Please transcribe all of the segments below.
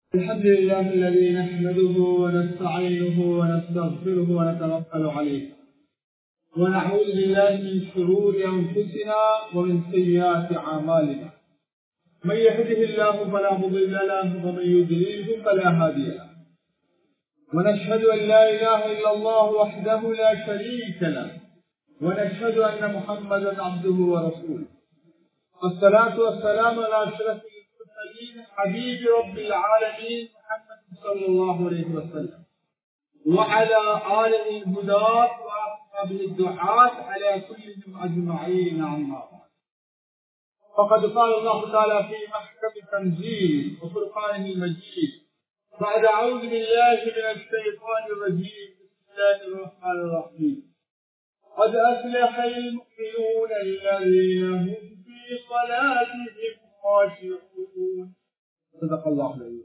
الحمد لله الذي نحمده ونستعينه ونستغفره ونتوكل عليه ونعوذ بالله من شرور انفسنا ومن سيئات اعمالنا من يهده الله فلا مضل له ومن يضلله فلا هادي له ونشهد ان لا اله الا الله وحده لا شريك له ونشهد ان محمدا عبده ورسوله الصلاه والسلام على اشرف المرسلين حبيب رب العالمين محمد صلى الله عليه وسلم وعلى آله الهداة وأصحابه الدعاة على كلهم أجمعين عما بعد فقد قال الله تعالى في محكم تنزيل وفرقانه المجيد بعد أعوذ بالله من الشيطان الرجيم بسم الله الرحمن الرحيم قد أفلح المؤمنون الذين هم في صلاتهم خاشعون صدق الله العظيم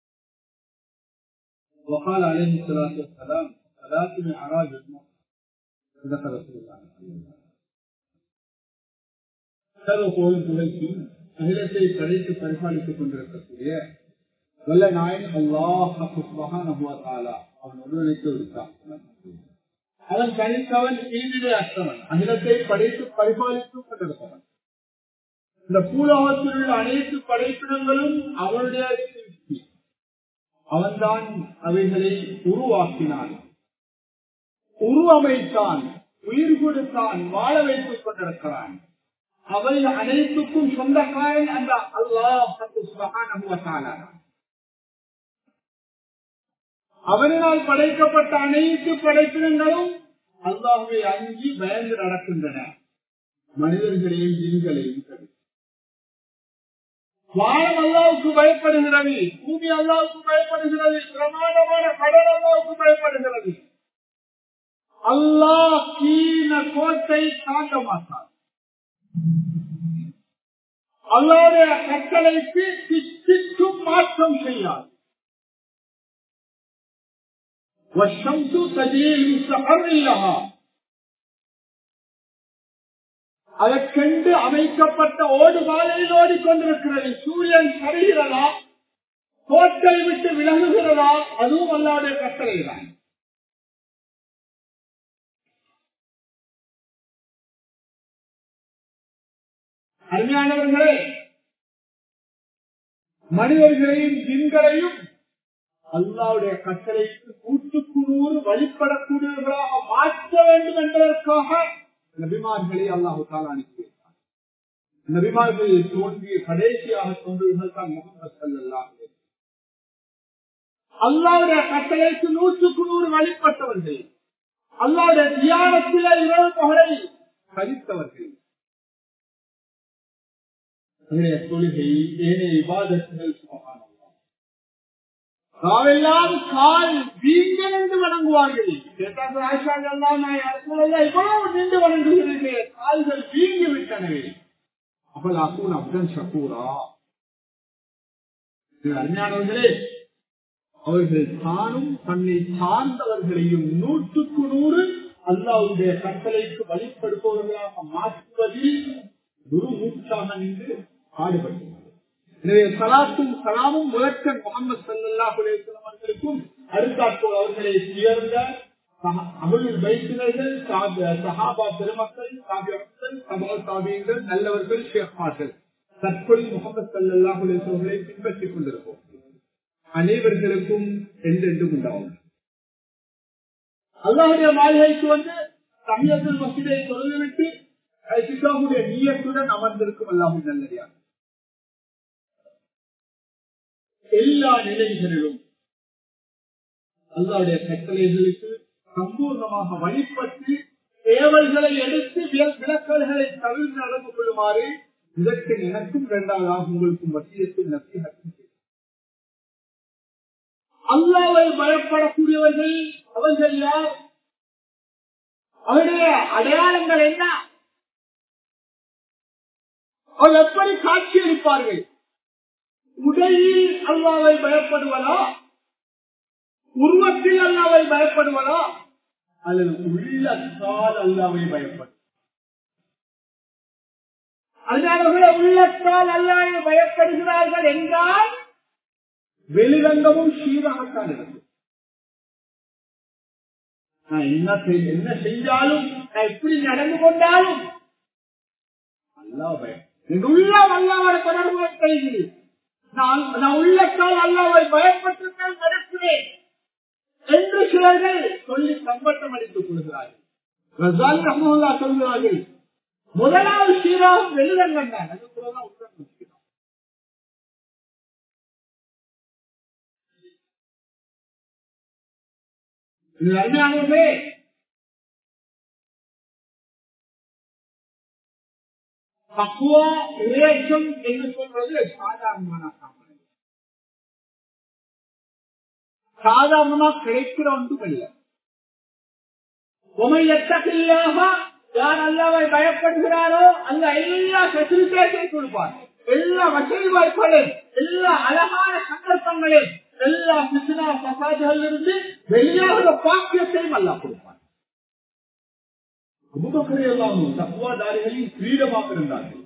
وقال عليه الصلاة والسلام صلاة معراج المؤمن صدق رسول الله சர்வ கோவில் புகழ்ச்சியும் அகிலத்தை படைத்து பரிபாலித்துக் கொண்டிருக்கக்கூடிய வல்ல நாயன் அல்லாஹ் மகானகுவத்தாலா அவன் ஒருவனுக்கு விடுத்தான் அவன் தனித்தவன் ஈதிலே அஷ்டவன் அகிலத்தை படைத்து பரிபாலித்துக் கொண்டிருப்பவன் இந்த பூலோகத்தில் உள்ள அனைத்து படைப்பிடங்களும் அவனுடைய சிருஷ்டி அவன்தான் அவைகளை உருவாக்கினான் உருவமைத்தான் உயிர் கொடுத்தான் வாழ வைத்துக் கொண்டிருக்கிறான் அவை அனைத்துக்கும் சொந்தக்காரன் அந்த அல்லாஹ் அவனால் படைக்கப்பட்ட அனைத்து படைப்பிடங்களும் அல்லாஹுவை அஞ்சி பயந்து நடக்கின்றன மனிதர்களையும் ஜீன்களையும் தவிர வானம் அல்லாவுக்கு பயப்படுகிறது பூமி அல்லாவுக்கு பயப்படுகிறது பிரமாண்டமான கடல் அல்லாவுக்கு பயப்படுகிறது அல்லாஹ் கீழ கோட்டை தாண்ட மாட்டார் அல்லாவுடைய கட்டளைக்கு சிற்றும் மாற்றம் செய்யாது والشمس تجري لمستقر لها அதற்கென்று அமைக்கப்பட்ட ஓடு பாதையில் ஓடிக்கொண்டிருக்கிறது சூரியன் சரிகிறதா கோட்டை விட்டு விலகுகிறதா அதுவும் அல்லாவுடைய கட்டளைதான் அருமையானவர்களே மனிதர்களையும் ஜின்களையும் அல்லாவுடைய கட்டளைக்கு கூட்டுக்குழு வழிபடக்கூடியவர்களாக மாற்ற வேண்டும் என்பதற்காக நபிமார்களை அல்லாஹு தாலா அனுப்பி வைத்தார் நபிமார்களில் தோன்றிய கடைசியாக தோன்றியவர்கள் தான் முகமது சல்லா அல்லாவுடைய கட்டளைக்கு நூற்றுக்கு நூறு வழிபட்டவர்கள் அல்லாவுடைய தியானத்தில இரவு பகலை கழித்தவர்கள் தொழுகை ஏனைய விவாதங்கள் நாவெல்லாம் கால் வீங்கள் என்று வணங்குவார்கள் இவ்வளவு நின்று வணங்குகிறீர்கள் கால்கள் வீங்கி விட்டனவே அப்பலாக்கும் அப்தன் சக்கூரா அஞ்ஞானவர்களே அவர்கள் தானும் தன்னை சார்ந்தவர்களையும் நூற்றுக்கு நூறு அல்லாவுடைய கட்டளைக்கு வழிபடுபவர்களாக மாற்றுவதில் குரு மூச்சாக நின்று பாடுபட்டனர் எனவே சலாத்தும் சலாமும் முழக்கன் முகமது சல்லா அவர்களுக்கும் அருந்தாட்போல் அவர்களை உயர்ந்த அகலுள் வைத்தினர்கள் சஹாபா பெருமக்கள் காவியர்கள் சபா சாபியங்கள் நல்லவர்கள் ஷேக்மார்கள் தற்பொழி முகமது சல்லா அவர்களை பின்பற்றிக் கொண்டிருப்போம் அனைவர்களுக்கும் என்றென்றும் உண்டாகும் அல்லாஹுடைய மாளிகைக்கு வந்து தமிழகத்தில் மசிதை தொழுதுவிட்டு சிக்காவுடைய நீயத்துடன் அமர்ந்திருக்கும் அல்லாஹும் நல்லடியாக எல்லா நிலைகளிலும் அல்லாவுடைய கட்டளைகளுக்கு சம்பூர்ணமாக வழிபட்டு தேவல்களை எடுத்து விளக்கல்களை தவிர்த்து நடந்து கொள்ளுமாறு இதற்கு எனக்கும் இரண்டாவதாக உங்களுக்கும் வசியத்தில் நசிஹத்தும் அல்லாவை பயப்படக்கூடியவர்கள் அவர்கள் யார் அவருடைய அடையாளங்கள் என்ன அவர் எப்படி காட்சியளிப்பார்கள் உடையில் அல்லாவை பயப்படுவதா உருவத்தில் அல்லாவை பயப்படுவதா அல்லது உள்ளத்தால் அல்லாவை பயப்படும் அதனால உள்ளத்தால் அல்லாவை பயப்படுகிறார்கள் என்றால் வெளிரங்கமும் சீராகத்தான் இருக்கும் நான் என்ன செய்- என்ன செஞ்சாலும் நான் எப்படி நடந்து கொண்டாலும் அல்லாஹ் பயம் என் உள்ளம் அல்லாவோட தொடர்பு செய்கிறது நான் நான் உள்ளத்தால் அல்லாவை பயப்பட்டுத்தான் நடக்கிறேன் என்று சிலர்கள் சொல்லி சம்பட்டம் அடித்துக் கொள்கிறார்கள் ரசால் ரஹ்மத்துல்லாஹ் சொல்கிறார்கள் முதலாவது சீராகும் வெளிரங்கம் தான் அதுக்குள்ளதான் உள்ளம் சீராகும் இது அருமையானவர்களே பக்குவா இறையச்சம் என்று சொல்றது சாதாரணமான சாமானியம் சாதாரணமா கிடைக்கிற ஒன்றும் இல்லை உமையத்தகில்லாக யார் அல்லாவை பயப்படுகிறாரோ அந்த எல்லா பெசிலிட்டேஷன் கொடுப்பார் எல்லா வசதி வாய்ப்புகளையும் எல்லா அழகான சந்தர்ப்பங்களையும் எல்லா பிசினா பசாதுகள் இருந்து வெளியாகிற பாக்கியத்தையும் அல்லா கொடுப்பார் அபுபக்கரை எல்லாம் தக்குவாதாரிகளின் கிரீடமாக இருந்தார்கள்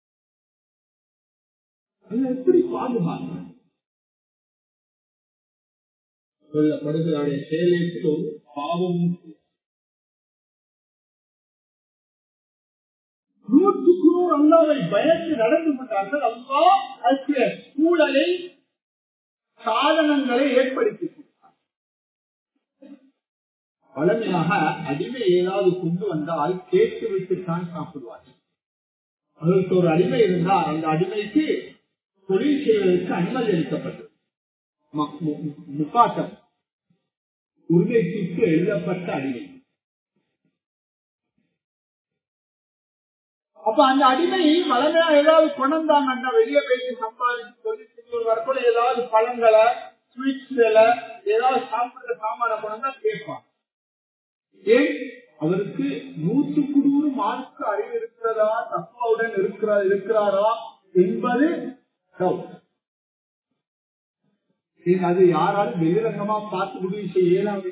அல்ல எப்படி பாதுகாக்கிறார் சொல்லப்படுகிறாருடைய செயலுக்கு ஒரு பாவம் நூற்றுக்கு நூறு அல்லாவை பயந்து நடந்து கொண்டார்கள் அல்லா அதுக்கு சூழலை சாதனங்களை ஏற்படுத்தி கொடுத்தார் பழமையாக அடிமை ஏதாவது கொண்டு வந்தால் கேட்டு விட்டுத்தான் சாப்பிடுவார்கள் அதற்கு ஒரு அடிமை இருந்தால் அந்த அடிமைக்கு தொழில் செய்வதற்கு அனுமதி அளிக்கப்பட்டது ம- மு- மு- முக்காட்டம் உரிமைக்கு எழுதப்பட்ட அடிமை அப்ப அந்த அடிமை வளமையா ஏதாவது கொண்டாங்க வெளியே போயிட்டு சம்பாதிச்சு சொல்லி ஒரு வரக்கூட ஏதாவது பழங்களை ஸ்வீட்ஸ் ஏதாவது சாப்பிடுற சாமான கொண்டா கேட்பான் ஏன் அவருக்கு நூற்றுக்கு நூறு மார்க்கு அறிவு இருக்கிறதா தப்பாவுடன் இருக்கிறா இருக்கிறாரா என்பது doubt. ஏன் அது யாராலும் வெளிரங்கமா பார்த்து முடிவு செய்ய இயலாது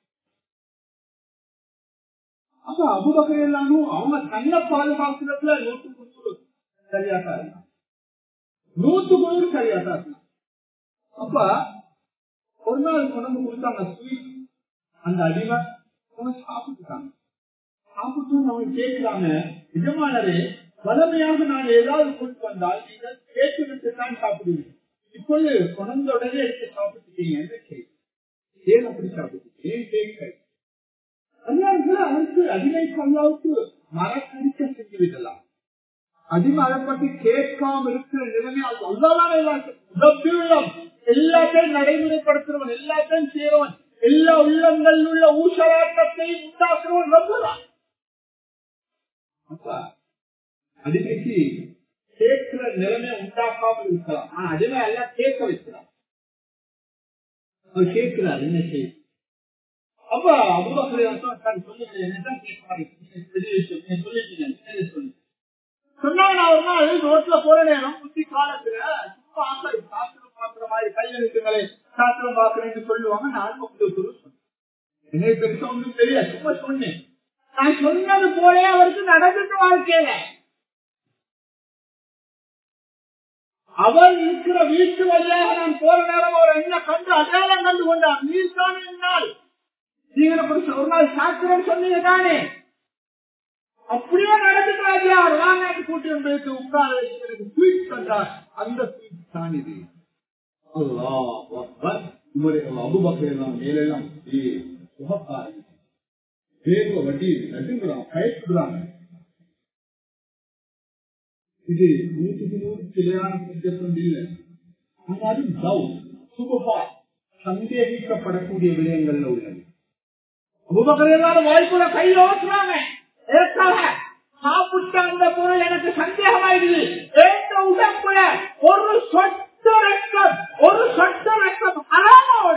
அப்ப அபுபக்கர் எல்லாரும் அவங்க தன்னை பாதுகாக்கிறதுல நூற்றுக்கு நூறு சரியாதான் இருந்தாங்க நூற்றுக்கு நூறு சரியாதான் இருந்தாங்க அப்ப ஒரு நாள் கொண்டு கொடுத்தாங்க ஸ்வீட் அந்த அடிமை அவங்க சாப்பிட்டுட்டாங்க சாப்பிட்டு அவங்க கேட்கிறாங்க நிஜமானவே வளமையாக நான் ஏதாவது கொண்டு வந்தால் நீங்கள் கேட்டு விட்டு தான் சாப்பிடுவீங்க இப்பொழுது குழந்த உடனே எடுத்து சாப்பிட்டுட்டீங்க என்று கேள்வி ஏன் அப்படி சாப்பிட்டு ஏன் கேட்க அல்லாஹ் அவருக்கு அடிமை அல்லாவுக்கு மரக்கடிக்க செஞ்சு விடலாம் அடிமை அதை பற்றி கேட்காம இருக்கிற நிலைமை அது அல்லாதான் எல்லாத்தையும் எல்லாத்தையும் நடைமுறைப்படுத்துறவன் எல்லாத்தையும் செய்யறவன் எல்லா உள்ளங்களில் உள்ள ஊசலாட்டத்தை உண்டாக்குறவன் ரொம்பதான் அப்ப அடிமைக்கு கேட்கிற நிலைமை உண்டாக்காமல் இருக்கலாம் ஆனா அடிமை எல்லாம் கேட்க வைக்கிறான் அவர் கேட்கிறார் என்ன செய்ய அப்ப அபுபக்கர் சொல்லுங்க என்னதான் கேட்பாரு பெரிய விஷயம் நீங்க சொல்லிட்டீங்க என்ன சொல்லு சொன்னாங்க நான் ஒரு நாள் ரோட்ல போற நேரம் புத்தி காலத்துல சும்மா ஆசை சாஸ்திரம் பாக்குற மாதிரி கையெழுத்துங்களை சாஸ்திரம் பாக்குறேன்னு சொல்லுவாங்க நான் உங்களுக்கு சொன்னேன் என்ன பெருசா ஒன்றும் தெரியாது சும்மா சொன்னேன் நான் சொன்னது போலே அவருக்கு நடந்துட்டு வாழ்க்கையில அவர் இருக்கிற வீட்டு வழியாக நான் போற நேரம் அவர் என்ன கண்டு அடையாளம் கண்டு கொண்டார் நீர் தானே என்னால் நீங்க ஒரு நாள் சாஸ்திரம் சொன்னீங்க தானே அப்படியே நடந்துக்கிறாரு அவர் வாங்க கூட்டி வந்து உட்கார வச்சு ஸ்வீட் தந்தார் அந்த ஸ்வீட் தான் இது அபுபக்கெல்லாம் மேலெல்லாம் சுகக்காரி வேர்வ வட்டி நடுங்கிறான் பயப்படுறாங்க இது நூற்றுக்கு நூறு கிளையான சப்ஜெக்ட் இல்லை ஆனாலும் டவுட் சுபபா சந்தேகிக்கப்படக்கூடிய விடயங்கள்ல உள்ளது அபுபக்கர் வாய்ப்புல கையில ஓட்டுறாங்க ஏற்காக சாப்பிட்ட அந்த பொருள் எனக்கு சந்தேகமாயிடுது ஏற்ற உடம்புல ஒரு சொட்டு ரத்தம் ஒரு சொட்டு ரத்தம் அறாமோட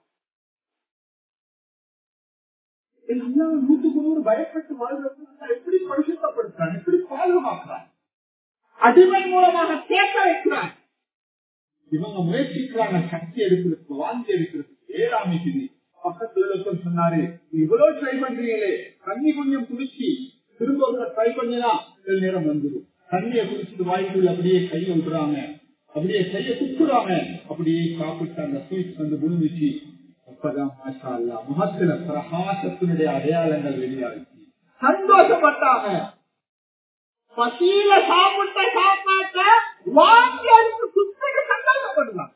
நூற்றுக்கு நூறு பயப்பட்டு வாழ்றது எப்படி பரிசுத்தப்படுத்துறான் எப்படி பாதுகாக்கிறான் அடிமை மூலமாக கேட்க வைக்கிறான் இவங்க முயற்சிக்கிறாங்க சக்தி எடுக்கிறதுக்கு வாந்தி எடுக்கிறதுக்கு ஏழாமைக்கு பக்கத்துல சொன்னாரு இவ்வளவு ட்ரை பண்றீங்களே தண்ணி கொஞ்சம் குடிச்சு திரும்ப ஒரு ட்ரை பண்ணினா சில நேரம் வந்துடும் தண்ணியை குடிச்சிட்டு வாய்க்குள்ள அப்படியே கையை விடுறாங்க அப்படியே கைய குத்துறாங்க அப்படியே சாப்பிட்டு அந்த ஸ்வீட் வந்து முடிஞ்சிச்சு அப்பதான் மாஷா அல்லா முகத்துல பிரகாசத்தினுடைய அடையாளங்கள் வெளியாகிச்சு சந்தோஷப்பட்டாங்க பசியில சாப்பிட்ட சாப்பாட்ட வாங்கி அதுக்கு குத்துக்கு சந்தோஷப்படுவாங்க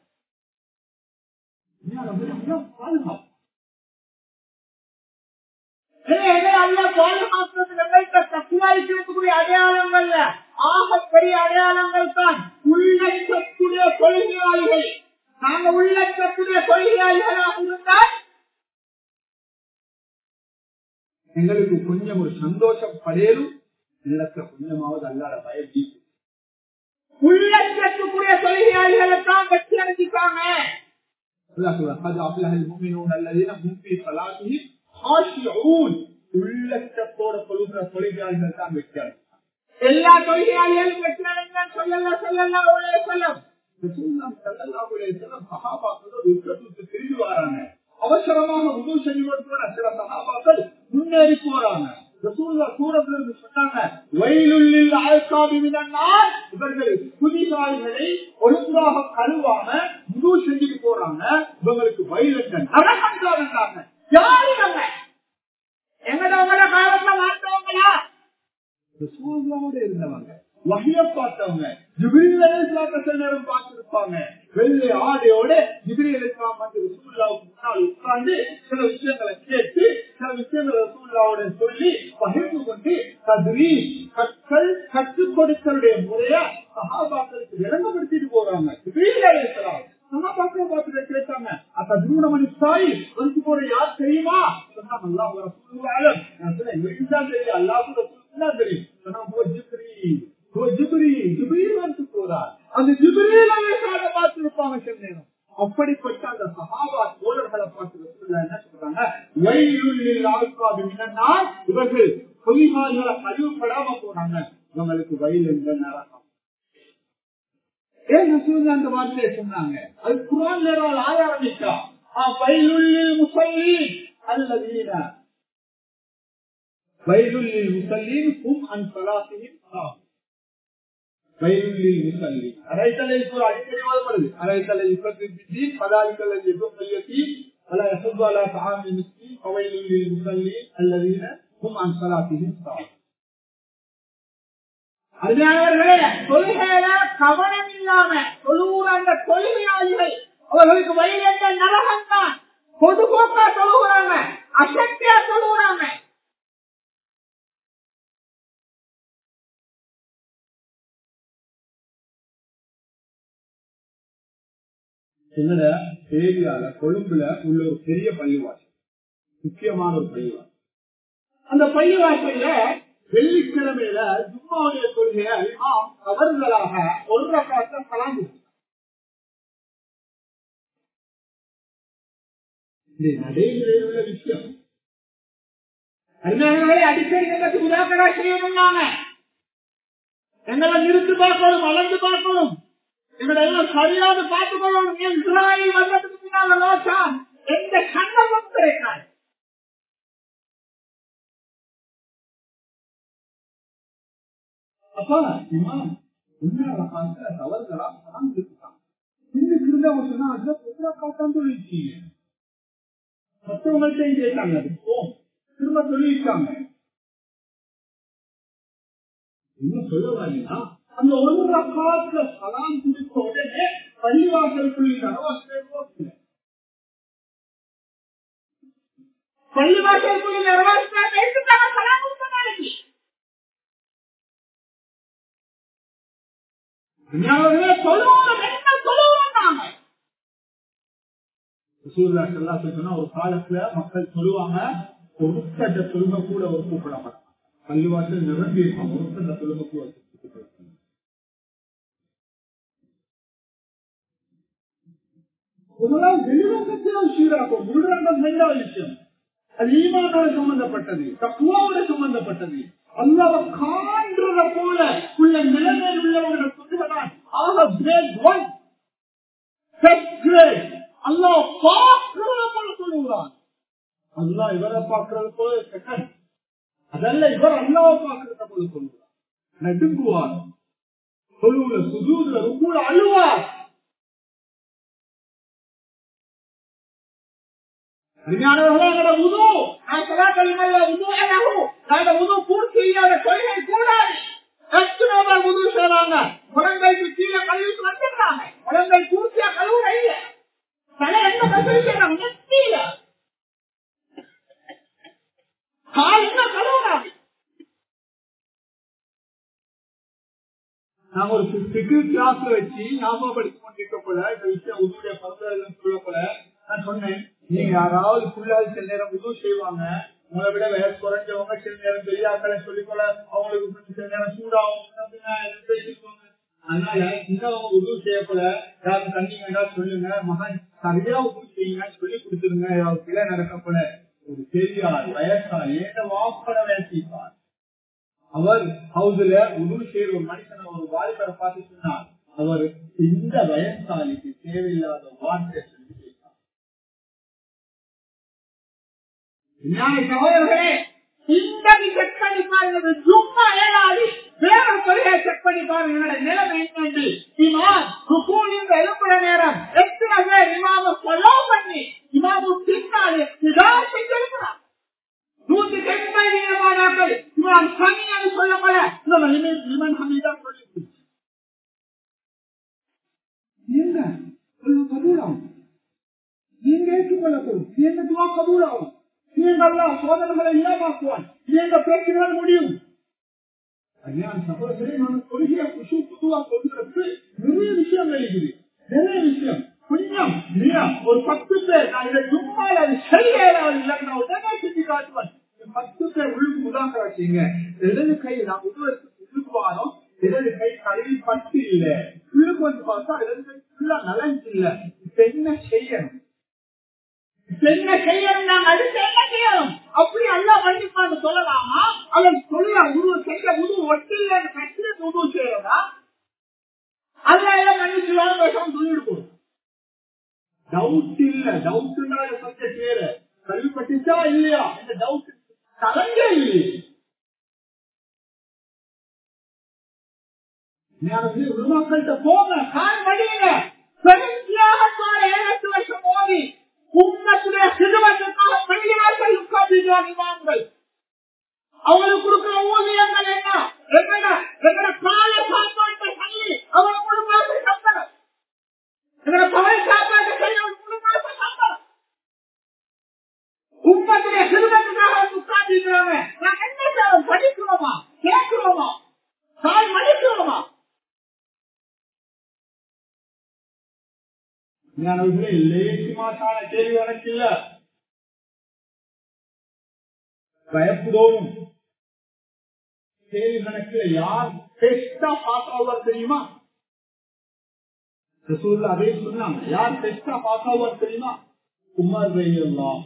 பாதுகாப்பு அடையாளங்கள்ல ஆக பெரிய அடையாளங்கள் தான் உள்ளக்கூடிய கொள்கையாளிகள் நாங்க உள்ளக்கூடிய கொள்கையாளிகளாக இருந்தால் எங்களுக்கு கொஞ்சம் ஒரு சந்தோஷம் படையலும் நிலத்த கொஞ்சமாவது அல்லாத பயத்தி உள்ளக்கூடிய கொள்கையாளிகளை தான் வெற்றி அடைஞ்சிட்டாங்க உள்ளத்தோட கொள்கிற தொழிலாளிகள் தான் வெற்றி எல்லா தொழிலாளிகளும் வெற்றி அடைந்தால் சொல்லல சொல்லல அவளே சொல்லும் திரும்பி வராங்க அவசரமாக உதவு செஞ்சு சில சகாபாக்கள் முன்னேறி போறாங்க இவர்கள் புதிதாய்களை ஒழுங்காக கழுவாம முழு செஞ்சுட்டு போறாங்க இவங்களுக்கு வயலுங்க நரகன்றாங்க யாரு நம்ம எங்கடவங்கள காலத்துல வாழ்ந்தவங்களா ரசூலுல்லாவோட இருந்தவங்க வகைய பார்த்தவங்க ஜிபிரில் சில நேரம் பார்த்திருப்பாங்க வெள்ளை ஆடையோட ஜிபிரில் வந்து ரசூல்லாவுக்கு முன்னால் உட்கார்ந்து சில விஷயங்களை கேட்டு சில விஷயங்களை ரசூல்லாவோட சொல்லி பகிர்ந்து கொண்டு கதிரி கற்கள் கற்றுக் கொடுத்தலுடைய முறைய சகாபாக்களுக்கு விளங்கப்படுத்திட்டு போறாங்க ஜிபிரில் அழைக்கலாம் சகாபாக்கள் பார்த்துட்டு கேட்டாங்க அப்ப திருமணமணி சாய் வந்து போற யார் தெரியுமா சொன்னாங்க அல்லாஹ் ரசூலுல்லாஹ் நான் சொன்னேன் இவருக்குதான் தெரியும் அல்லாஹ் ரசூலுல்லாஹ் தெரியும் சொன்னா ஓ ஜிப்ரி ஓ ஜிப்ரி ஜிப்ரீல் வந்து போறார் அந்த ஜிப்ரீல் அலைஹிஸ்ஸலாத்தை பார்த்திருப்பாங்க சில நேரம் அப்படிப்பட்ட அந்த சஹாபா தோழர்களை பார்த்து ரசூலுல்லாஹ் என்ன சொல்றாங்க வயலுல் ஆல்காபி மினன்னார் இவர்கள் பொலிமார்களை கழிவுபடாம போறாங்க இவங்களுக்கு வயல் என்ற நரகம் ஏன் ரசூலுல்லாஹ் அந்த வார்த்தையை சொன்னாங்க அது குர்ஆன் நேரம் ஆய ஆரம்பிச்சா வயலுல் முஸல்லீன் அல்லதீன வயலுல் முஸல்லீன் ஹும் அன் ஸலாத்திஹிம் சாஹ் வயலுல் முஸல்லீன் அரைத்தலை இப்போ அடிக்கடி வருது அரைத்தலை இப்பத்தி பிதீன் பதாலிக்கல் யதும் மையத்தி ولا يحض على طعام المسكين فويل للمصلين الذين هم عن صلاتهم ساهون அறிஞர்களே தொழுகையில கவனம் இல்லாம தொழுகிற அந்த தொழுகையாளிகள் அவர்களுக்கு வயல் என்ற நரகம் தான் பொதுபோக்கா தொழுகிறாங்க அசக்தியா தொழுகிறாங்க என்னோட ஏரியால கொழும்புல உள்ள ஒரு பெரிய பள்ளிவாசல் முக்கியமான ஒரு பள்ளிவாசல் அந்த பள்ளிவாசல்ல வெள்ளிக்கிழமையில ஜும்மாவுடைய கொள்கையை இமாம் தவறுதலாக ஒரு ரகத்தை கலந்து இது நடைமுறையில் உள்ள விஷயம் அறிஞர்களை அடிக்கடி எங்களுக்கு உதாரணா செய்யணும்னாங்க எங்களை நிறுத்து பார்க்கணும் வளர்ந்து பார்க்கணும் எங்களை எல்லாம் சரியாக பார்த்துக் கொள்ளணும் இஸ்ராயல் வந்ததுக்கு பின்னால நோச்சா எந்த சந்தர்ப்பம் கிடைக்காது அப்பா இமாம் உண்மையான காலத்துல தவறுகளா பணம் இருக்கான் இன்னைக்கு இருந்தவங்க சொன்னா அதுல புத்தா காட்டான் சொல்லிருக்கீங்க மற்றவங்கள்ட்ட கேட்டாங்க அது போ திரும்ப சொல்லியிருக்காங்க என்ன சொல்ல வரீங்கன்னா அந்த ஒரு காலத்துல சலாம் குடித்த உடனே பள்ளிவாசலுக்குள்ள நடவாசல் பள்ளிவாசலுக்குள்ள நடவாசல் எடுத்துட்டாங்க சலாம் கொடுத்த நாளைக்கு ஒரு காலத்துல மக்கள் சொல்லுவாங்க ஒருத்தட்ட சொல்லுங்க கூட ஒரு கூப்பிட மாட்டாங்க பள்ளிவாசல் நிரம்பி இருப்பாங்க ஒருத்தட்ட சொல்லுங்க கூட விஷயம் அது ஈமானோட சம்பந்தப்பட்டது தக்குவாவோட சம்பந்தப்பட்டது அல்லாவ காண்றத போல உள்ள நிலைமையில் உள்ளவங்க சொல்லுவதான் ஆக கிரேட் ஒன் கிரேட் அல்லா பார்க்கிறத போல சொல்லுகிறான் அல்லா இவரை பார்க்கறது போல செகண்ட் அதல்ல இவர் அல்லாவை பார்க்கிறத போல சொல்லுவார் நடுங்குவார் தொழுவுல சுஜூதுல ருக்குல அழுவார் அருமையானவர்களே எங்களோட உது நான் சொல்லாக்கல்ல உது அழகு நாங்க உது பூர்த்தி இல்லாத கொள்கை கூடாது எத்தனை பேர் உது செய்றாங்க குழந்தைக்கு கீழே கழுவிட்டு வந்துடுறாங்க குழந்தை பூர்த்தியா கழுவுற இல்ல தலை என்ன கழுவி செய்யறாங்க நெத்தியில கால் என்ன கழுவுறாங்க நாங்க ஒரு பிகில் கிளாஸ் வச்சு ஞாபகப்படுத்திக் கொண்டிருக்க போல இந்த விஷயம் உங்களுடைய பரவாயில்ல சொல்ல போல நான் சொன்னேன் நீங்க யாராவது புள்ளாது சில நேரம் உதவு செய்வாங்க உங்களை விட வயசு குறைஞ்சவங்க சில நேரம் பெரியாக்களை சொல்லிக்கொள்ள அவங்களுக்கு கொஞ்சம் சில நேரம் சூடாகும் அப்படின்னா பேசிக்குவாங்க அதனால இன்னும் உதவு செய்யப்பட யாரும் தண்ணி வேண்டாம் சொல்லுங்க மகன் சரியா உதவு செய்யுங்க சொல்லி கொடுத்துருங்க ஏதாவது பிள்ளை நடக்கப்பட ஒரு பெரியார் வயசார் ஏன் வாப்பட வயசிப்பார் அவர் ஹவுஸ்ல உதவி செய்யற ஒரு மனுஷனை ஒரு வாலிபரை பார்த்து சொன்னார் அவர் இந்த வயசாலிக்கு தேவையில்லாத வார்த்தை சொல்லி கேட்டார் சகோதரர்களே இன்றைக்கு செக் பண்ணி பாருங்க சும்மா ஏழாது வேற கொள்கையை செக் பண்ணி பாருங்க என்னோட நிலைமை என்னண்டு இமாம் ருக்கூலின் எழுப்புற நேரம் எத்தனை பேர் இமாம ஃபாலோ பண்ணி இமாமு பின்னாலே இதான் செஞ்சிருக்கிறார் நூற்றுக்கு எண்பது வீதமானாக்கள் இமாம் சமியான்னு சொல்லப்பட இவன் லிமன் லிமன் ஹமீதா சொல்லி நீங்க கபூலாகும் நீங்க ஏற்றுக்கொள்ளப்படும் நீங்க துவா கபூலாகும் நீங்க எல்லாம் சோதனைகளை இல்லாமாக்குவான் நீங்க பேச்சினால் முடியும் அஞ்ஞான சகோதரே நான் கொள்கைய குஷு புதுவா சொல்றது நிறைய விஷயம் இருக்குது நிறைய விஷயம் கொஞ்சம் இல்லையா ஒரு பத்து பேர் நான் இதை சும்மா அது சரியாயிடாது இல்லை நான் உடனே செஞ்சு காட்டுவேன் பத்து பேர் உள்ளுக்கு முதாக்க வச்சீங்க இடது கை நான் உருவத்துக்கு உள்ளுக்கு வாரம் இடது கை கையில் பட்டு இல்ல உள்ளுக்கு வந்து பார்த்தா இடது கை ஃபுல்லா நலஞ்சு இல்ல இப்ப என்ன செய்யணும் என்ன செய்யணும் நாங்க அடுத்து என்ன செய்யணும் அப்படி அல்ல மன்னிப்பான்னு சொல்லலாமா அல்லது சொல்ல உருவ செய்ய உருவ ஒட்டில கட்டில உருவ செய்யறதா அல்ல எல்லாம் மன்னிச்சுவாங்க விஷம் சொல்லிருக்கோம் டவுட் இல்ல டவுட் சப்ஜெக்ட் வேற கல்விப்பட்டுச்சா இல்லையா இந்த டவுட் கலங்க இல்லையே உருவாக்கள்கிட்ட போங்க கால் மடியுங்க பெருந்தியாக பாரு ஏழு வருஷம் மோதி உம்மத்துடைய சிறுவத்துக்காக பெரியவர்கள் உட்கார்ந்துவார்கள் அவங்களுக்கு கொடுக்கிற ஊதியங்கள் என்ன எங்கட எங்கட கால சாப்பாட்டை சொல்லி அவங்க மூணு மாசம் சம்பளம் எங்கட பகல் சாப்பாட்டை சொல்லி ஒரு மூணு மாசம் சம்பளம் உம்மத்துடைய சிறுவத்துக்காக உட்கார்ந்துக்கிறாங்க நான் என்ன செய்யணும் படிக்கிறோமா கேட்கிறோமா கால் மடிக்கிறோமா ஞானவர்களே லேசிமாசான கேள்வி எனக்கு இல்ல பயப்படுவோம் கேள்வி கணக்குல யார் பெஸ்டா பாஸ் ஆவார் தெரியுமா ரசூல்ல அதே சொன்னாங்க யார் பெஸ்டா பாஸ் ஆவார் தெரியுமா உமர் ரயில்லாம்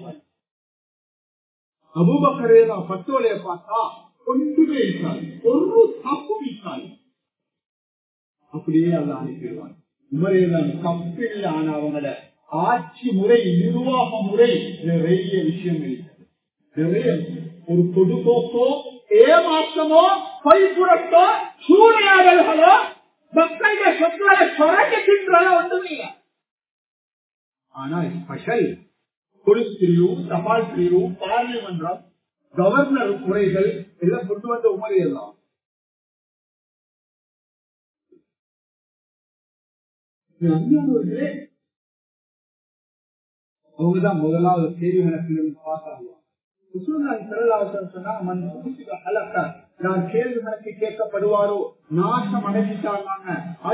அபூபக்கரேதா பத்தோலைய பார்த்தா ஒன்றுமே இருக்காது ஒரு தப்பு இருக்காது அப்படியே அல்ல அனுப்பிடுவாங்க உமரேதான் தப்பில்லை ஆனா அவங்களோட ஆட்சி முறை நிர்வாக முறை நிறைய விஷயம் இருக்கிறது நிறைய ஒரு பொதுபோக்கோ ஏமாற்றமோ பொய்புறத்தோ சூறையாடல்களோ மக்களுடைய சொற்களை குறைஞ்ச தின்றதோ ஒன்றும் இல்லை ஆனா ஸ்பெஷல் போலீஸ் பிரிவு தபால் பிரிவு பார்லிமென்றம் கவர்னர் முறைகள் எல்லாம் கொண்டு வந்த உமரையெல்லாம் அஞ்சானவர்களே அவங்கதான் முதலாவது கேள்வி கணக்கில் பாஸ் ஆகுவாங்க நான் கேள்வி கணக்கு கேட்கப்படுவாரோ நாசம் அடைஞ்சிட்டாங்க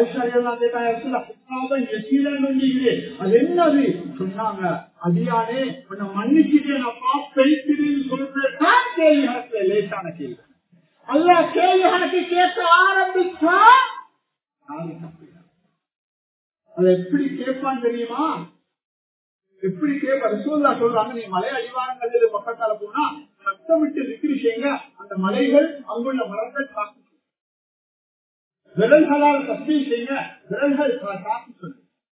அது என்னது சொன்னாங்க அதியானே உன்னை மன்னிச்சுட்டு நான் பாப்பேன்னு சொல்றது கேள்வி கணக்குல லேசான கேள்வி அல்ல கேள்வி கணக்கு கேட்க ஆரம்பிச்சா அதை எப்படி கேட்பான் தெரியுமா எப்படி கேட்ப ரசூல்லா சொல்றாங்க நீ மலை அடிவாரங்கள் பக்கத்தால போனா சத்தமிட்டு விக்கிரி செய்யுங்க அந்த மலைகள் அங்குள்ள மரங்கள் காத்து விரல்களால் தப்பி செய்யுங்க விரல்கள் காத்து சொல்லு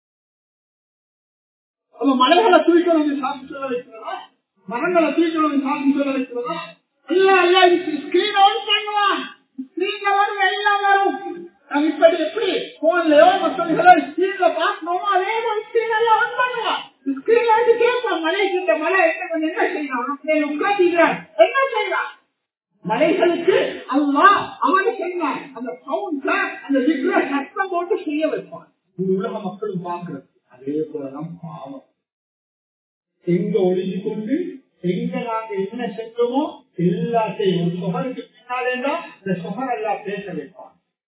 அப்ப மலைகளை தூக்கணும் சாப்பிட்டு சொல்ல வைக்கிறதா மரங்களை தூக்கணும் சாப்பிட்டு சொல்ல வைக்கிறதா இல்ல இல்ல ஸ்கிரீன் ஆன் பண்ணுவான் ஸ்கிரீன்ல வரும் எல்லாம் வரும் நம்ம இப்படி எப்படி போன்லயோ மற்றவர்களோ ஸ்கிரீன்ல பாக்கணுமோ அதே மாதிரி ஸ்கிரீன் எல்லாம் ஆன் பண்ணுவான் ஸ்கிரீன்ல வந்து கேட்பான் மலைக்கு மலை என்ன கொஞ்சம் என்ன செய்யலாம் உட்காந்துக்கிறான் என்ன செய்யலாம் மலைகளுக்கு அல்லா அவனுக்கு என்ன அந்த சவுண்ட்ல அந்த விக்கிர சத்தம் போட்டு செய்ய வைப்பான் இது உலக மக்களும் பாக்குறது அதே போலதான் பாவம் எங்க ஒளிஞ்சு கொண்டு எங்க நாங்க என்ன செஞ்சோமோ எல்லாத்தையும் ஒரு சொகருக்கு பின்னாலே தான் இந்த சொகர் எல்லாம் பேச வைப்பான்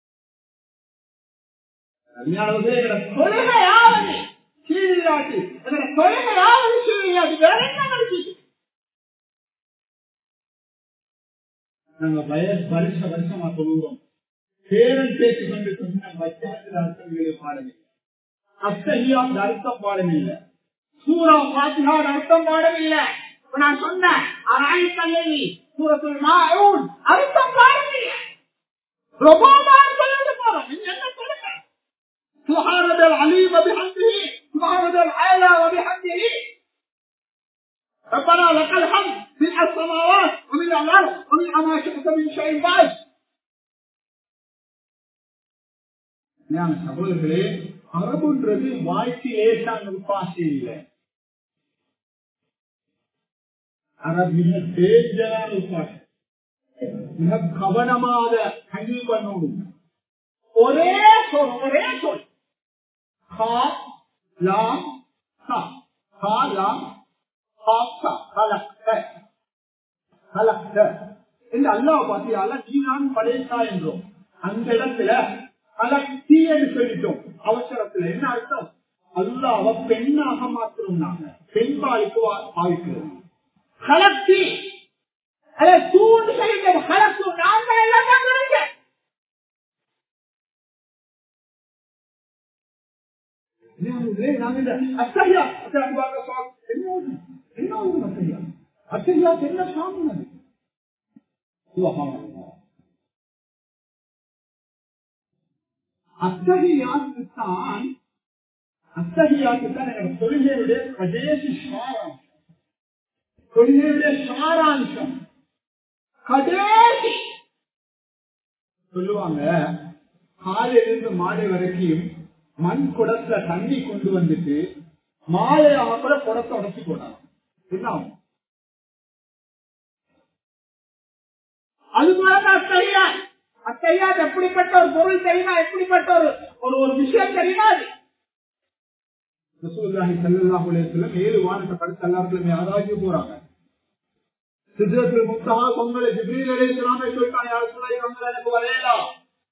தொழுகையாவது சீரில்லாட்டு தொழுகையாவது சீரில்லாட்டு வேற என்ன நடக்குது நாங்க வய வருஷ வருஷமா சொல்லுவோம் பேரன் பேச்சு கொண்டு சொன்ன பச்சாத்தில் அர்த்தங்களை பாடவில்லை அத்தகையாத் அர்த்தம் பாடவில்லை சூரா பாத்தியார் அர்த்தம் பாடவில்லை நான் சொன்னேன் அராயத்தல்லி சூரத்துல் மாஊன் அர்த்தம் பாடவில்லை ரொபாதான் சொல்லிட்டு போறோம் நீங்க என்ன சொல்லுங்க சுகாரதல் அலீம் அபிஹந்தி சுகாரதல் ஆயலா அபிஹந்தி ربنا لك الحمد من السماوات ومن الارض ومن ما شئت من شيء بعد சகோதரர்களே அரபுன்றது வாய்க்கு லேசான பாசை இல்லை அரபு மிக டேஞ்சரான பாசை மிக கவனமாக ஹேண்டில் பண்ணணும் ஒரே சொல் ஒரே சொல் ஹா லாம் ஹா ஹா லாம் படைத்தா என்றோம் அந்த இடத்துல கலக்தி என்று சொல்லிட்டோம் அவசரத்துல என்ன அர்த்தம் அல்லாவ பெண்ணாக மாத்திரம் நாங்க பெண்பாளுக்கு பாவிக்கிறோம் கலக்தி அதை தூண்டு செய்ய கலக்கு நாங்க எல்லாம் நாங்க அத்தகையா அத்தகையாத் என்ன சாமி அத்தகையாத்துத்தான் அத்தகையாத்துத்தான் எனக்கு தொழுகையுடைய கடைசி சாராம்சம் தொழுகையுடைய சாராம்சம் கடைசி சொல்லுவாங்க காலையிலிருந்து மாலை வரைக்கும் மண் குடத்துல தண்ணி கொண்டு வந்துட்டு மாலையாக கூட குடத்தை உடச்சு போனாங்க என்ன ஆகும் அதுபோல அத்தையா அத்தையா எப்படிப்பட்ட ஒரு பொருள் தெரியுமா எப்படிப்பட்ட ஒரு ஒரு ஒரு விஷயம் தெரியுமா அது ஏழு வானத்தை படித்த எல்லாருக்கும் யாராச்சும் போறாங்க சித்தத்தில் முத்தமா பொங்கலை ஜிப்ரீல் அலைஹிஸ்ஸலாமே சொல்லிட்டாங்க யார் சொல்ல எனக்கு வரையலாம்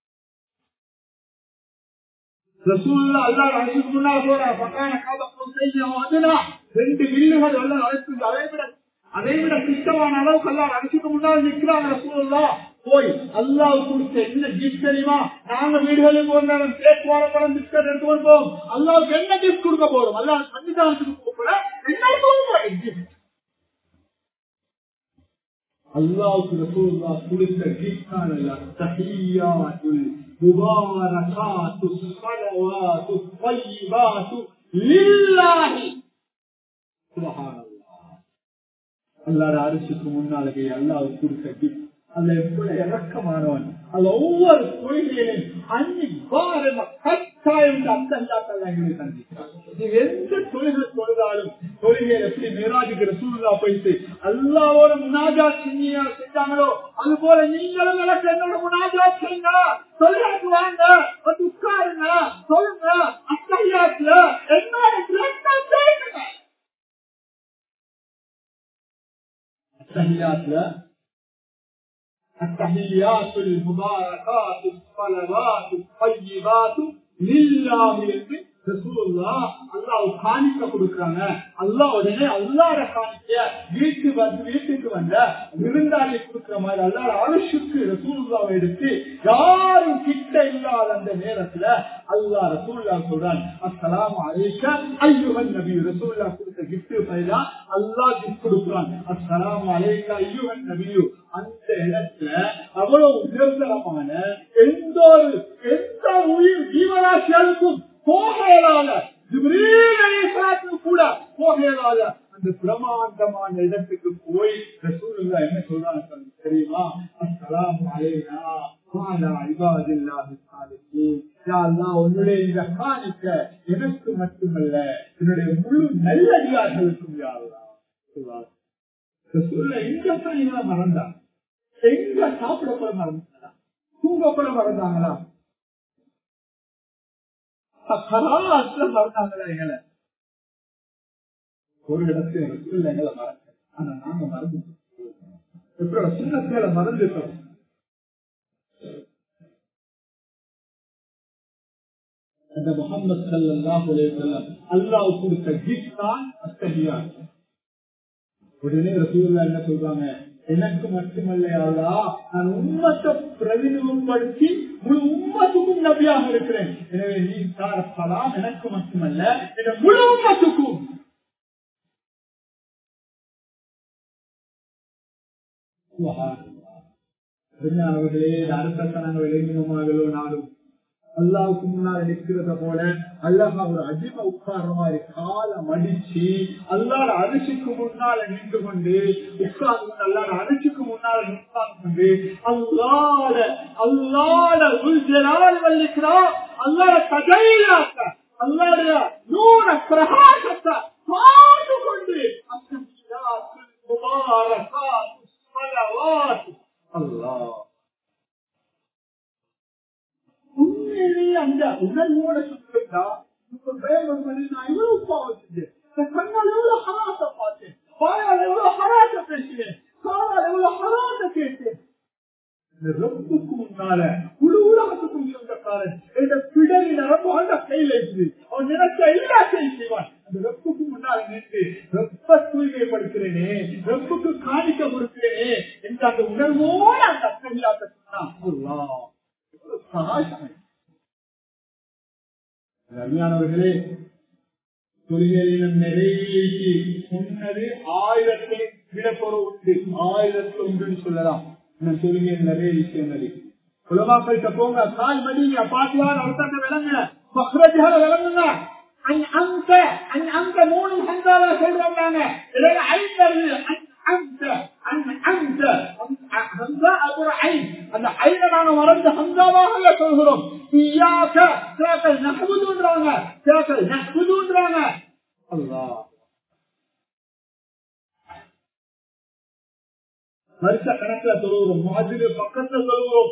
ரசூல்லா அல்லாஹ் அழைச்சு முன்னால் போறார் பக்கான காதப்பம் செய்யும் அதுனா ரெண்டு வில்லுகள் எல்லாம் அழைத்து அதை விட அதை விட கிட்டமான அளவுக்கு எல்லாம் அழைச்சிட்டு முன்னால் நிற்கிறாங்க ரசூல்லா போய் அல்லாஹ் கொடுத்த என்ன கிஃப்ட் தெரியுமா நாங்க வீடுகளில் போனாலும் கேக் வாழைப்பழம் பிஸ்கட் எடுத்து வந்தோம் அல்லாவுக்கு என்ன கிஃப்ட் கொடுக்க போறோம் அல்லாஹ் சன்னிதானத்துக்கு கூப்பிட என்ன கிஃப்ட் அல்லாவுக்கு ரசூல்லா கொடுத்த கிஃப்டான தஹியாத்துல் முபாரகாத்து ஸலவாத்து த்வைபாத்து லில்லாஹி சுப்ஹானல்லாஹ் அல்லாஹ் அரிசிக்கு முன்னாலே அல்லாஹ் கொடுத்த கிஃப்ட் அல்ல எப்படி இறக்கமானவன் அல்ல ஒவ்வொரு தொழிலையும் அஞ்சு பாரம கட்டாயம் அந்த அல்லாத்தல்ல சந்திக்கிறான் நீ எந்த தொழிலை தொழுதாலும் தொழிலை எப்படி மேராஜுக்கிற சூழ்நிலா போயிட்டு அல்லாவோட முனாஜா செஞ்சியா செஞ்சாங்களோ அது போல நீங்களும் எனக்கு என்னோட முனாஜா செய்யுங்க தொழிலுக்கு வாங்க வந்து உட்காருங்க சொல்லுங்க அத்தையாத்துல என்னோட பேசுங்க அத்தையாத்துல التحيات المباركات الصلوات الطيبات لله என்று ரசூலுல்லா அல்லாஹ் காணிக்க கொடுக்கறாங்க அல்லாஹ் உடனே அல்லாஹ்ட காணிக்க வீட்டு வந்து வீட்டுக்கு வந்த விருந்தாளி கொடுக்கிற மாதிரி அல்லாஹ் அரிசுக்கு ரசூலுல்லாவை எடுத்து யாரும் கிட்ட இல்லாத அந்த நேரத்துல அல்லாஹ் ரசூல்லா சொல்றான் அஸ்ஸலாமு அலைக்க ஐயுஹன் நபி ரசூல்லா கொடுத்த கிஃப்ட் பைதா அல்லாஹ் கிஃப்ட் கொடுக்குறான் அஸ்ஸலாமு அலைக்க ஐயுஹன் நபியு அந்த இடத்துல அவ்வளவு உயர்தரமான எந்த ஒரு எந்த உயிர் ஜீவராசியாளுக்கும் போகலாத கூட போகலாத அந்த பிரமாண்டமான இடத்துக்கு போய் ரசூலுல்லா என்ன சொல்றாங்க தெரியுமா அஸ்ஸலாமு அலைனா உன்னுடைய இந்த காணிக்க எனக்கு மட்டுமல்ல என்னுடைய முழு நல்லடியார்களுக்கும் யாருதான் சொல்ல எங்க போய் இவங்க மறந்தா எங்க சாப்பிட கூட மறந்தாங்களா தூங்க கூட மறந்தாங்களா கராசில மறந்தாங்களா எங்களை ஒரு இடத்துல ரசூல் எங்களை மறக்க ஆனா நாங்க மறந்து எப்படி சின்னத்துல மறந்துட்டோம் அந்த முகமது சல்லாஹ் செல்லம் அல்லாஹ் கொடுத்த கிஃப்ட் தான் அத்தகையா உடனே ரசூல்லா என்ன சொல்றாங்க எனக்கு மட்டுமல்லையாளா நான் உண்மத்தை பிரதிநிதிப்படுத்தி முழு உண்மத்துக்கும் நபியாக இருக்கிறேன் எனவே நீ தாரப்பலாம் எனக்கு மட்டுமல்ல இந்த முழு உண்மத்துக்கும் அவர்களே அர்த்தத்தை நாங்கள் விளங்கினோமாகலோ நாளும் அல்லாவுக்கு முன்னால் நிற்கிறத போல அல்லாஹ் ஒரு அடிமை உட்கார்ற மாதிரி காலை மடிச்சு அல்லாட அரிசிக்கு முன்னால நின்று கொண்டு உட்கார்ந்து அல்லாட அரிசிக்கு முன்னால உட்கார்ந்து கொண்டு அல்லாட அல்லாட உள்ஜலால் வல்லிக்கிறார் அல்லாட தகையிலாக்க அல்லாடைய நூற பிரகாசத்தை பார்த்து கொண்டு அல்லாஹ் உண்மையிலேயே அந்த உணர்வோட சொல்லிட்டா இப்ப பேரம் பண்ணி நான் இவ்வளவு பாவம் செஞ்சேன் கண்ணால் எவ்வளவு ஹராச பார்த்தேன் வாயால் எவ்வளவு ஹராச பேசினேன் காலால் எவ்வளவு ஹராச கேட்டேன் ரொம்புக்கு முன்னால முழு உலகத்துக்கும் சொந்தக்காரன் என்ற பிடரி நரம்பு அந்த கையில இருக்குது அவன் நினைச்ச எல்லாத்தையும் செய்வான் அந்த வெப்புக்கு முன்னால நின்று வெப்ப தூய்மைப்படுத்துறேனே வெப்புக்கு காணிக்க கொடுக்கிறேனே என்ற அந்த உணர்வோட அந்த அக்கடியாக்க சொன்னான் அருமையானவர்களே தொழிலும் நிறைவேற்றி சொன்னது ஆயிரத்தை விடப்பொரு உண்டு ஆயிரத்தி ஒன்றுன்னு சொல்லலாம் இந்த தொழுகையில் நிறைய விஷயங்கள் உலமாக்கள்கிட்ட போங்க கால் மடிங்க பாட்டியார் அர்த்தத்தை விளங்க பக்ரஜால விளங்குங்க அங்க அங்க மூணு சந்தால சொல்றாங்க இல்லைன்னா ஐந்து அந்த அந்த அந்த ஐத நாங்க மறந்து ஹம்சாவாக சொல்கிறோம் ஈயாக்க சேக்கல் நகமுதுன்றாங்க சேக்கல் நகமுதுன்றாங்க அல்லா வருஷ கணக்குல சொல்லுகிறோம் மாதிரி பக்கத்துல சொல்லுகிறோம்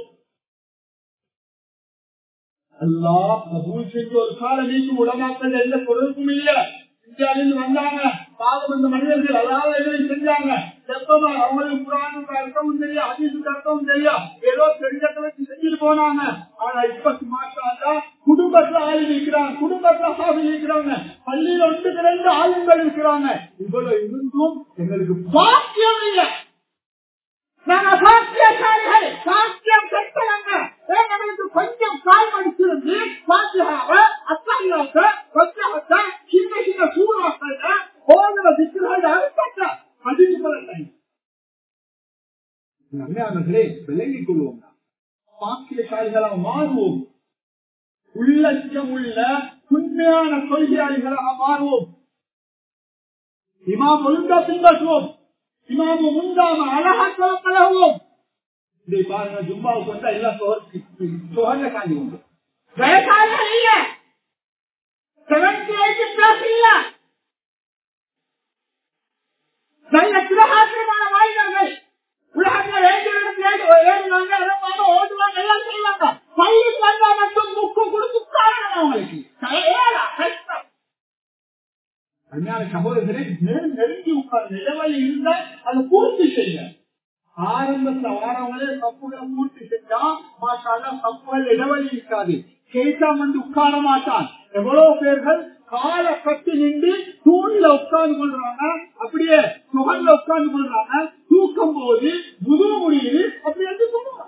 அல்லா கபூல் செஞ்சு ஒரு காலம் நீக்கும் உலமாக்கள் எந்த தொடர்பும் இல்ல இந்தியாவிலிருந்து வந்தாங்க பாவம் இந்த மனிதர்கள் அதாவது எதுவும் செஞ்சாங்க செப்பமா அவங்களுக்கு புராணுக்கு அர்த்தமும் தெரியும் அதிசுக்கு அர்த்தமும் தெரியும் ஏதோ தெரிஞ்சத்தை வச்சு செஞ்சுட்டு போனாங்க ஆனா இப்ப மாற்றா குடும்பத்துல ஆள் இருக்கிறாங்க குடும்பத்துல சாமி இருக்கிறாங்க பள்ளியில ஒன்றுக்கு ரெண்டு ஆளுங்கள் இருக்கிறாங்க இவ்வளவு இருந்தும் எங்களுக்கு பாக்கியம் இல்லை நாங்க சாத்தியசாலிகள் சாத்தியம் பெற்றவங்க எங்களுக்கு கொஞ்சம் கால் மடிச்சிருந்து பாத்தியாவ அத்தாயாக்க கொஞ்சமத்த சின்ன சின்ன சூறாக்கள் ஓதுற திக்குகள் அறுப்பட்ட பதிவு அண்ணாமர்களே விளங்கிக் கொள்வோம் பாக்கியசாலிகளாக மாறுவோம் உள்ளச்சம் உள்ள உண்மையான கொள்கையாளிகளாக மாறுவோம் இமாம் ஒழுங்கா பின்பற்றுவோம் இமாமு முந்தாம அழகாக்க பழகுவோம் இதை பாருங்க ஜும்பாவுக்கு வந்தா எல்லாம் சுகங்க காண்டி உண்டு வயசாளர்கள் இல்ல செவன்டி எயிட் பிளஸ் இல்ல நல்ல திரகாத்திரமான வாய்ந்தார்கள் உலகத்துல வேண்டிய ஏறுவாங்க இறப்பாங்க ஓடுவாங்க எல்லாம் செய்வாங்க பள்ளிக்கு வந்தா மட்டும் முக்கு கொடுத்து காரணம் அவங்களுக்கு கஷ்டம் அஞ்ஞான சகோதரரை நெருங்கி உட்கார்ந்து இடைவெளி இருந்தா அதை பூர்த்தி செய்ய ஆரம்பத்துல வாரவங்களே தப்புகளை பூர்த்தி செஞ்சா மாட்டால தப்புகள் இடைவெளி இருக்காது கேட்டாம் வந்து உட்கார மாட்டான் எவ்வளவு பேர்கள் கால கட்டி நின்று தூண்ல உட்கார்ந்து கொள்றாங்க அப்படியே சுகல்ல உட்கார்ந்து கொள்றாங்க தூக்கும் போது முது முடியுது அப்படி வந்து சொல்லுவாங்க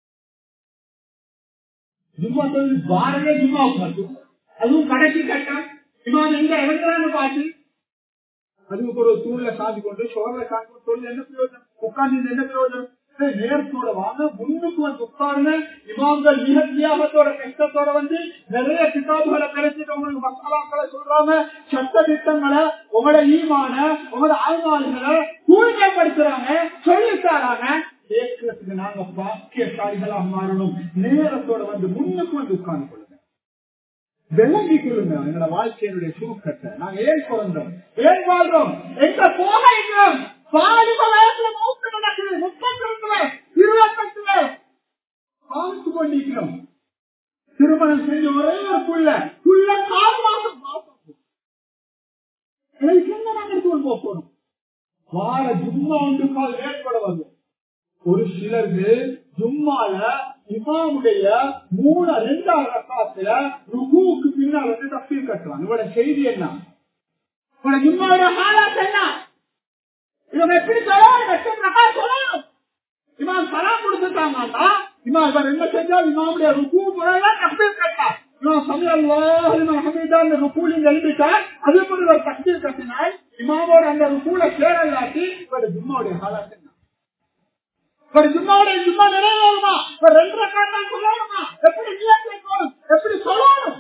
ஜும்மா தொழில் பாரதே ஜும்மா உட்காந்து அதுவும் கடைசி கட்டம் இமாம் எங்க இறங்குறான்னு பார்த்து அதுக்கு ஒரு தூண்ல சாதி கொண்டு சோழ சாதி கொண்டு தொழில் என்ன பிரயோஜனம் உட்கார்ந்து என்ன பிரயோஜனம் நேரத்தோட வாங்க முன்னுக்கு வந்து உட்கார்ந்து இமாம்கள் மிக தியாகத்தோட கஷ்டத்தோட வந்து நிறைய கிதாபுகளை கிடைச்சிட்டு உங்களுக்கு மசாலாக்களை சொல்றாங்க சட்ட திட்டங்களை உங்களோட ஈமான உங்களோட ஆய்வாளர்களை தூய்மைப்படுத்துறாங்க சொல்லி தராங்க கேட்கறதுக்கு நாங்க பாக்கியசாலிகளா மாறணும் நேரத்தோட வந்து முன்னுக்கு வந்து உட்கார்ந்து கொள்ளுங்க விளங்கி கொள்ளுங்க எங்களோட வாழ்க்கையினுடைய சுருக்கத்தை நாங்க ஏன் பிறந்தோம் ஏன் வாழ்றோம் எங்க போக இருக்கிறோம் வாலிப வயசுல மூத்து நடக்குது முப்பத்தி ரெண்டுல இருபத்தெட்டுல பார்த்து கொண்டிருக்கிறோம் திருமணம் செஞ்ச ஒரே ஒரு புள்ள புள்ள கால் மாசம் பார்ப்போம் எனக்கு என்ன நாங்க எடுத்து போக போறோம் வார ஜும்மா ஒன்று கால் ஏற்பட வரும் ஒரு சிலருக்கு ஜும்மால இமாமுடைய மூணு ரெண்டாவது ரக்காத்துல ருகுவுக்கு பின்னால் வந்து தப்பீர் கட்டுவாங்க இவட செய்தி என்ன இவட ஜும்மாவுடைய ஹாலாத் என்ன இவங்க எப்படி சொல்லணும் எத்தனை ரக்கா சொல்லணும் இமாம் சலாம் கொடுத்துட்டாங்கன்னா இமாம் இவர் என்ன செஞ்சால் இமாமுடைய ருக்கு முறையில தப்பீர் கட்டா இமாம் சமையல்லாஹ் இமாம் ஹமீதா அந்த ருக்கூலிங் எழுதிட்டார் அதே போல இவர் தப்பீர் கட்டினால் இமாமோட அந்த ருக்கூல சேரலாட்டி இவட ஜும்மாவுடைய ஹாலாத் என்ன ஒரு ஜும்மாவுடைய ஜும்மா நிறைவேறுமா ஒரு ரெண்டு ரக்காத் தான் சொல்லணுமா எப்படி நியத் வைக்கணும் எப்படி சொல்லணும்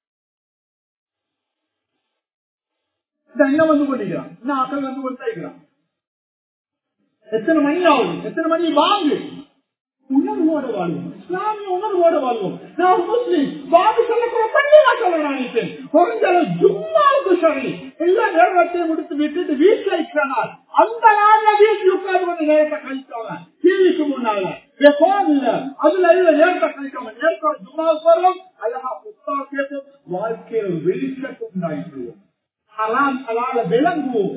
இந்த இன்னும் வந்து கொண்டிருக்கிறான் இன்னும் அக்கல் வந்து கொண்டாஇருக்கிறான் எத்தனை மணி ஆகுது எத்தனை மணி வாங்கு உணர்வோட வாழ்வோம் இஸ்லாமிய உணர்வோட வாழ்வோம் நான் முஸ்லீம் பாபு சொல்லக்கூட பண்ணியா சொல்ல நினைப்பேன் குறைஞ்சளவு ஜும்மாவுக்கு சரி எல்லா நேரத்தையும் முடித்து விட்டுட்டு வீட்டுல இருக்கிறனால் அந்த நாள்ல வீட்டுல உட்கார்ந்து கொஞ்சம் நேரத்தை கழிச்சவங்க டிவிக்கு முன்னால போன் இல்ல அதுல இல்ல நேரத்தை கழிக்காம நேரத்தோட ஜும்மாவுக்கு வரலாம் அழகா புத்தகம் கேட்போம் வாழ்க்கையில ஒரு வெளிச்சத்தை உண்டாயிடுவோம் ஹலாம் ஹலால விளங்குவோம்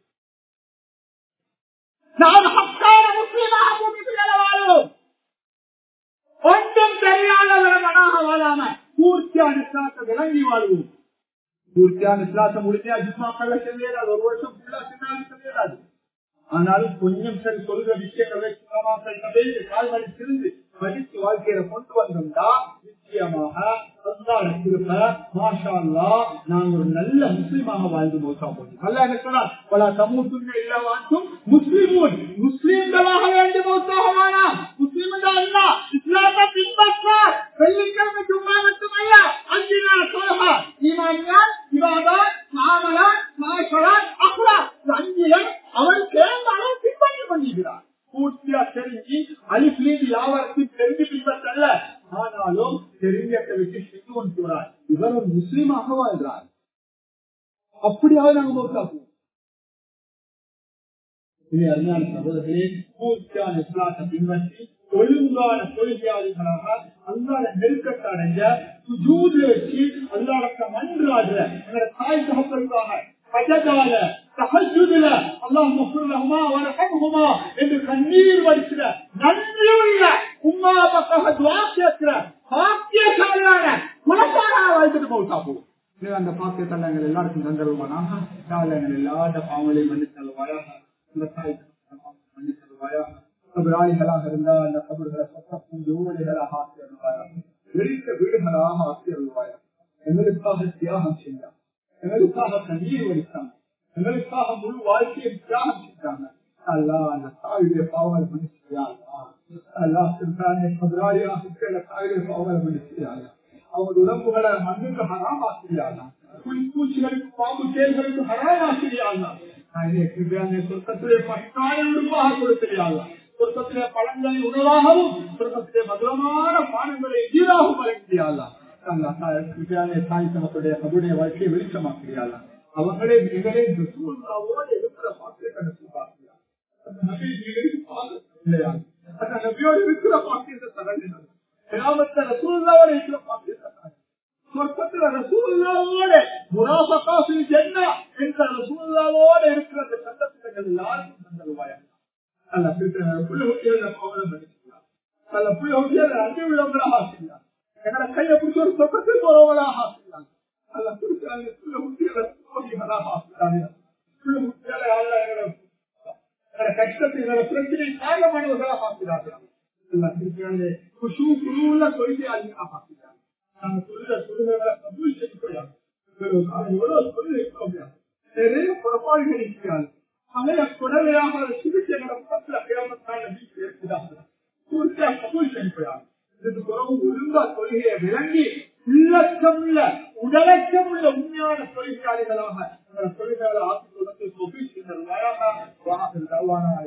நான் ஹக்கான முஸ்லீமாக பூமிக்குள்ள வாழும் ஒன்றும் தெரியாதவர்களாக வாழாம பூர்த்தியான இஸ்லாத்தை விளங்கி வாழ்வோம் பூர்த்தியான இஸ்லாத்தை முடிஞ்சா ஜிம்மாக்கள்ல செல்லியது ஒரு வருஷம் ஃபுல்லா சின்னாலும் செல்லியது ஆனால் கொஞ்சம் சரி சொல்ற விஷயங்களை சுத்தமாக கால்வழி திருந்து படித்து வாழ்க்கையில கொண்டு வந்தோம்னா நிச்சயமாக நாங்க ஒரு நல்ல முஸ்லீமாக வாழ்ந்து மோசா போனோம் அல்ல என்ன சொன்னா பல சமூகத்துக்கு இல்ல வாழ்த்தும் முஸ்லீமும் முஸ்லீம்களாக வேண்டி மோசாக வேணாம் முஸ்லீம் அல்ல இஸ்லாத்தை பின்பற்ற வெள்ளிக்கிழமை சும்மா மட்டுமல்ல அஞ்சு நாள் சொல்லுக ஈமான்யான் இவாதா மாமலா மாஷலா அக்ரா அஞ்சிலும் அவன் சேர்ந்த அளவு பின்பற்றி கொண்டிருக்கிறார் பூர்த்தியா தெரிஞ்சு அலிப்லீது யாவரத்தையும் தெரிஞ்சு பின்பற்றல்ல ஆனாலும் தெரிஞ்சத்தை விட்டு சித்துவன் கூறார் இவர் ஒரு முஸ்லீமாக வாழ்கிறார் அப்படியாவது நாங்க மௌத்தாக்குவோம் அறிஞான சகோதரர்களே பூர்த்தியான இஸ்லாத்தை பின்பற்றி ஒழுங்கான தொழிலாளிகளாக அல்லாத நெருக்கத்தை அடைஞ்ச சுஜூதுல வச்சு அல்லாத மன்றாடுற எங்களோட தாய் தகப்பலுக்காக பஜகால தகஜுதுல அல்லாஹ் முஃபுர்லஹுமா வரஹம்ஹுமா என்று கண்ணீர் வடிக்கிற நன்றியுள்ள உம்மா பக்காக துவா கேட்கிற பாக்கியசாலியான குணசாரா வாழ்ந்துட்டு மௌத்தா போகும் அந்த பாக்கியத்தால் எங்கள் எல்லாருக்கும் தந்தருவானாக எங்கள் எல்லாத பாவங்களையும் மன்னித்து தருவாயாக இந்த தாய் மன்னித்து தருவாயாக கபராளிகளாக இருந்தால் அந்த கபர்களை சொத்தக்கும் ஜோடிகளாக ஆக்கி அருள்வாயாக வெடித்த வீடுகளாக ஆக்கி அருள்வாயாக எங்களுக்காக தியாகம் செய்தார் எங்களுக்காக கண்ணீர் வடித்தாங்க எங்களுக்காக முழு வாழ்க்கையை தியாகம் செஞ்சாங்க அல்லா அந்த தாயுடைய பாவங்களை மன்னிச்சியாங்க அல்லா சிறுதானிய கபராளியாக தாயுடைய பாவங்களை மன்னிச்சியாங்க அவங்க உடம்புகளை மண்ணுக்கு ஹராம் ஆக்கிறியாங்க பூச்சிகளுக்கு பாம்பு தேர்களுக்கு ஹராம் ஆக்கிறியாங்க சொர்க்கத்திலே பட்டாய உடுப்பாக கொடுத்திருக்காங்க சொர்க்கத்திலே பழங்களை உணவாகவும் சொர்க்கத்திலே மதுரமான பானங்களை எதிராகவும் வழங்கியாளா தாய் தமக்குடைய அவருடைய வாழ்க்கையை வெளிச்சமாக்குறியாளா அவங்களே மிகளே ரசூல்லாவோடு இருக்கிற பாக்கிய கடைசி பார்க்கிறார் அந்த நபியோடு அந்த நபியோடு இருக்கிற பாக்கியத்தை தரணும் கிராமத்துல ரசூல்லாவோட இருக்கிற பாக்கியத்தை சொர்க்கத்துல ரசூல்லாவோட முராபகாசு என்ன என்ற ரசூல்லாவோட இருக்கிற அந்த சந்தர்ப்பங்கள் எல்லாருக்கும் தந்தருவாயா அல்ல புள்ள குட்டிகளை பவனம் பண்ணிக்கலாம் அல்ல புள்ள குட்டிகளை அஞ்சு உள்ளவங்களாக ஆசிரியார் எங்களை கையை பிடிச்ச ஒரு சொர்க்கத்தில் போறவங்களாக ஆசிரியாங்க அல்ல புள்ள குட்டிகளை சோழிகளாக ஆசிரியாங்க புள்ள குட்டிகளை அல்ல எங்களை கஷ்டத்தை பிரச்சனை காரணமானவர்களாக ஆசிரியார்கள் குஷு குழுவுள்ள தொழிலாளிகளாக ஆசிரியாங்க நாங்க சொல்லுற சொல்லுகளை கபூல் செய்யக்கூடாது நிறைய புறப்பாடுகள் இருக்கிறார்கள் பழைய குடலையாக சிகிச்சைகளை பக்கத்துல கிராமத்தான வீட்டில் இருக்கிறார்கள் பூர்த்தியா கபூல் செய்யக்கூடாது இதுக்கு பிறகு ஒழுங்கா கொள்கையை விளங்கி உள்ளச்சம் உள்ள உடலச்சம் உள்ள உண்மையான தொழிற்சாலைகளாக தொழில்களை ஆட்சி கொடுத்து